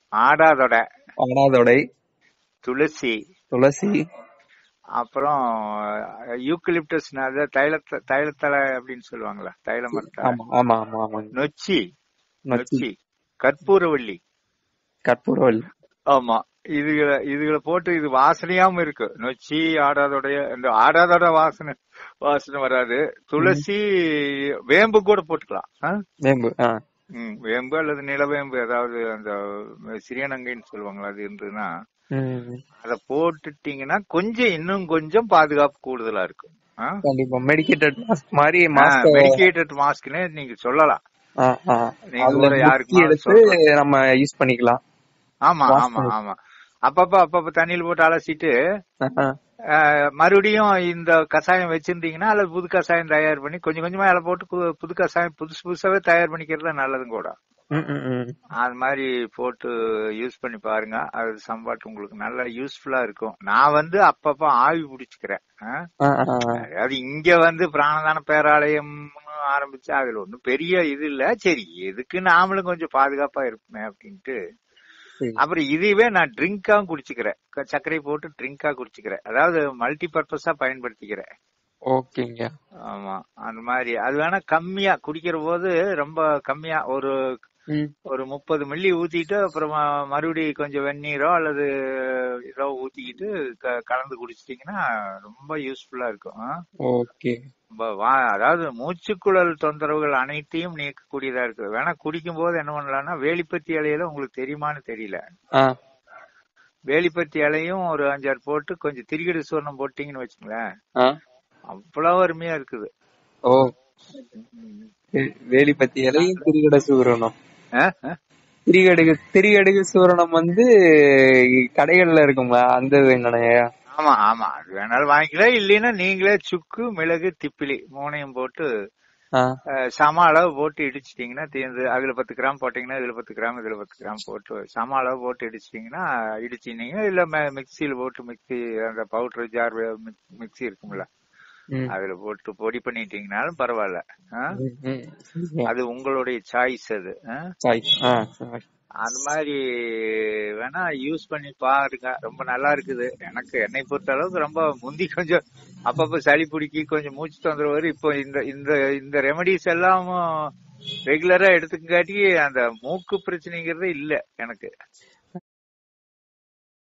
ஆடாதொடை ஆடாதொடை துளசி துளசி அப்புறம் யூக்கலிப்டஸ் தைல தைலத்தலை அப்படின்னு சொல்லுவாங்களா தைல மரத்தலை ஆமா ஆமா ஆமா ஆமாங்க நொச்சி நொச்சி நொச்சி கற்பூரவள்ளி கற்பூரவல்லி ஆமா இதுகளை இதுகளை போட்டு இது வாசனையாவும் இருக்கு நொச்சி ஆடாதோடைய இந்த ஆடாதோட வாசனை வாசனை வராது துளசி வேம்பு கூட போட்டுக்கலாம் ஆ? வேம்பு ஆ ம், வேம்பு அல்லது நிலவேம்பு ஏதாவது அந்த சிறியநங்கைன்னு சொல்லுவாங்களா அது இருந்ததுன்னா ம் அத போட்டுட்டீங்கன்னா கொஞ்சம் இன்னும் கொஞ்சம் பாதுகாப்பு கூடுதலா இருக்கும் கண்டிப்பா மெடிக்கேட்டட் மாஸ்க் மாதிரி மாஸ்க் மெடிக்கேட்டட் மாஸ்க்னு நீங்க சொல்லலாம் நீங்க அதுல கூட முக்கி யாருக்குமா எடுத்து நம்ம யூஸ் பண்ணிக்கலாம் ஆமா Wash ஆமா பண்ணி- ஆமா அப்பப்ப அப்பப்ப தண்ணியில போட்டு அலசிட்டு ஆஹா. அஹ், மறுபடியும் இந்த கஷாயம் வச்சிருந்தீங்கன்னா அல்லது புது கஷாயம் தயார் பண்ணி கொஞ்சம் கொஞ்சமா இலை போட்டு கு- புது கஷாயம் புதுசு புதுசாவே தயார் பண்ணிக்கிறது தான் நல்லதும் கூட ம், ம், ம். அது மாதிரி போட்டு யூஸ் பண்ணி பாருங்க அது சம்பாட்டு உங்களுக்கு நல்ல யூஸ்ஃபுல்லா இருக்கும் நான் வந்து அப்பப்ப ஆவி பிடிச்சுக்கிறேன் ஆ? ஆ, ஆ, ஆ. அதாவது இங்க வந்து பிராணதான பேராலயம் ஆரம்பிச்சு அதுல ஒண்ணும் பெரிய இது இல்ல சரி எதுக்கு நாமளும் கொஞ்சம் பாதுகாப்பா இருப்போமே அப்படின்ட்டு சரி. அப்புறம் இதுவே நான் ட்ரிங்கா குடிச்சுக்கிறேன் க- சர்க்கரை போட்டு ட்ரிங்கா குடிச்சுக்கிறேன் அதாவது மல்டி பர்பஸா பயன்படுத்திக்கிறேன் ஓகேங்க ஆமா அந்த மாதிரி அது வேணா கம்மியா குடிக்கிற போது ரொம்ப கம்மியா ஒரு ம். ஒரு முப்பது மில்லி ஊத்திட்டு அப்புறமா மறுபடியும் கொஞ்சம் வெந்நீரோ அல்லது ஏதோ ஊத்திக்கிட்டு க- கலந்து குடிச்சிட்டீங்கன்னா ரொம்ப யூஸ்ஃபுல்லா இருக்கும் ஆ? ஓகே ரொம்ப வா- அதாவது மூச்சுக்குழல் தொந்தரவுகள் அனைத்தையும் நீக்கக்கூடியதா இருக்கு வேணா குடிக்கும் போது என்ன பண்ணலாம்னா வேலிப்பத்தி இலையில உங்களுக்கு தெரியுமான்னு தெரியல ஆ வேலிப்பத்தி இலையும் ஒரு அஞ்சாறு போட்டு கொஞ்சம் திரிகடு சூர்ணம் போட்டீங்கன்னு வச்சுங்களேன் ஆ அவ்வளவு அருமையா இருக்குது ஓ வே- வேலிப்பத்தி இலையும் திரிகட சூரணம் ஆ? ஆ? திரிகடுகு திரிகடுகு சூரணம் வந்து கடைகள்ல இருக்குங்களா அந்த இது என்னண்ணே ஆமா ஆமா அது வேணாலும் வாங்கிக்கலாம் இல்லைன்னா நீங்களே சுக்கு மிளகு திப்பிலி மூணையும் போட்டு ஆ அஹ், சம அளவு போட்டு இடிச்சிட்டீங்கன்னா தீர்ந்து அதுல பத்து கிராம் போட்டீங்கன்னா இதுல பத்து கிராம் இதுல பத்து கிராம் போட்டு சம அளவு போட்டு இடிச்சிட்டீங்கன்னா இடிச்சினீங்க இல்ல ம- மிக்ஸியில போட்டு மிக்ஸி அந்த பவுடர் ஜார் மிக்ஸி இருக்கும்ல ம். அதுல போட்டு பொடி பண்ணிட்டீங்கனாலும் பரவாயில்ல ஆ? ம், ம். சரிங்க. அது உங்களுடைய சாய்ஸ் அது ஆ? சாய். ஆ, சாய். அந்த மாதிரி வேணா யூஸ் பண்ணி பாருங்க ரொம்ப நல்லா இருக்குது எனக்கு என்னை பொறுத்த அளவுக்கு ரொம்ப முந்தி கொஞ்சம் அப்பப்ப சளி பிடிக்கி கொஞ்சம் மூச்சு தொந்தரவு வரும் இப்போ இந்த இந்த இந்த ரெமடிஸ் எல்லாம் ரெகுலரா எடுத்துக்காட்டி அந்த மூக்கு பிரச்சனைங்கிறதே இல்ல எனக்கு